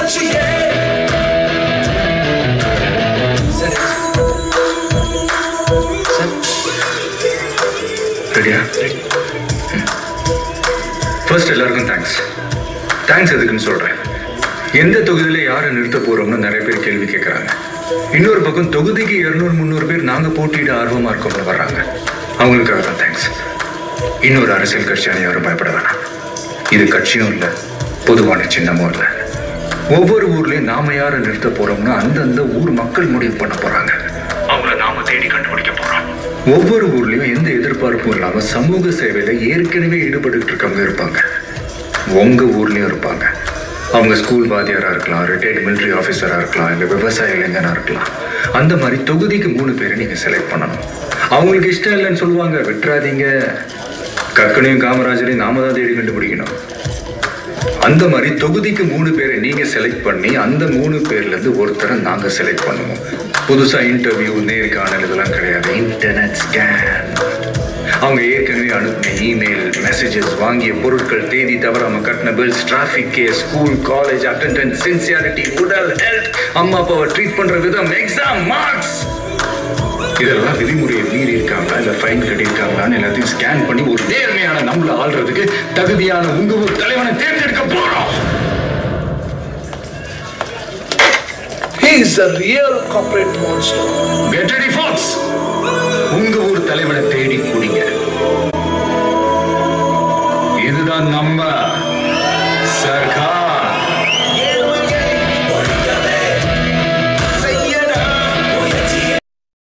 காட்சியே ரெடியா ஃபர்ஸ்ட் எல்லாருக்கும் thanks thanks எதுக்குன்னு சொல்றேன் எந்த தொகுதியில யாரை நிறுத்த போறோம்னு நிறைய பேர் கேள்வி கேட்கறாங்க இன்னொரு பக்கம் தொகுதிக்கு இருநூறு முந்நூறு பேர் நாங்க போட்டியிட ஆர்வமா இருக்கோம்னு வர்றாங்க அவங்களுக்காக தான் தேங்க்ஸ் இன்னொரு அரசியல் கட்சியான யாரும் பயப்பட வேணாம் இது கட்சியும் இல்லை பொதுவான சின்னமும் இல்லை ஒவ்வொரு ஊர்லயும் நாம யாரை நிறுத்த போறோம்னு அந்தந்த ஊர் மக்கள் முடிவு பண்ண போறாங்க அவங்கள நாம தேடி கண்டுபிடிக்க போறோம் ஒவ்வொரு ஊர்லயும் எந்த எதிர்பார்ப்பும் இல்லாம சமூக சேவையில ஏற்கனவே ஈடுபட்டு இருக்கவங்க இருப்பாங்க உங்க ஊர்லயும் இருப்பாங்க அவங்க ஸ்கூல் வாத்தியாரா இருக்கலாம் ரிட்டையர்ட் மிலிட்ரி ஆஃபீஸரா இருக்கலாம் இல்ல விவசாய இளைஞனா இருக்கலாம் அந்த மாதிரி தொகுதிக்கு மூணு பேரை நீங்க செலக்ட் பண்ணணும் அவங்களுக்கு இஷ்டம் இல்லைன்னு சொல்லுவாங்க விட்டுறாதீங்க கக்கனையும் காமராஜரையும் நாம தான் தேடி கண்டுபிடிக்கணும் அந்த மாதிரி தொகுதிக்கு மூணு பேரை நீங்க செலக்ட் பண்ணி அந்த மூணு பேர்ல இருந்து ஒருத்தரை நாங்க செலக்ட் பண்ணுவோம் புதுசா இன்டர்வியூ நேர்காணல் இதெல்லாம் கிடையாது இன்டர்நெட் ஸ்கேன் அவங்க ஏற்கனவே அனுப்பின இமெயில் மெசேஜஸ் வாங்கிய பொருட்கள் தேதி தவறாம கட்டின bills traffic case school college attendance sincerity உடல் ஹெல்த் அம்மா அப்பாவை ட்ரீட் பண்ற விதம் எக்ஸாம் மார்க்ஸ் இதெல்லாம் விதிமுறையை மீறி இருக்காங்களா இல்ல ஃபைன் கட்டியிருக்காங்களான்னு எல்லாத்தையும் ஸ்கேன் பண்ணி ஒரு நேர்மையான நம்மள ஆள்றதுக்கு தகுதியான உங்க ஊர் தலைவனை தேர்ந்தெடுக்க போறோம் He is a real corporate monster. Get ready, folks!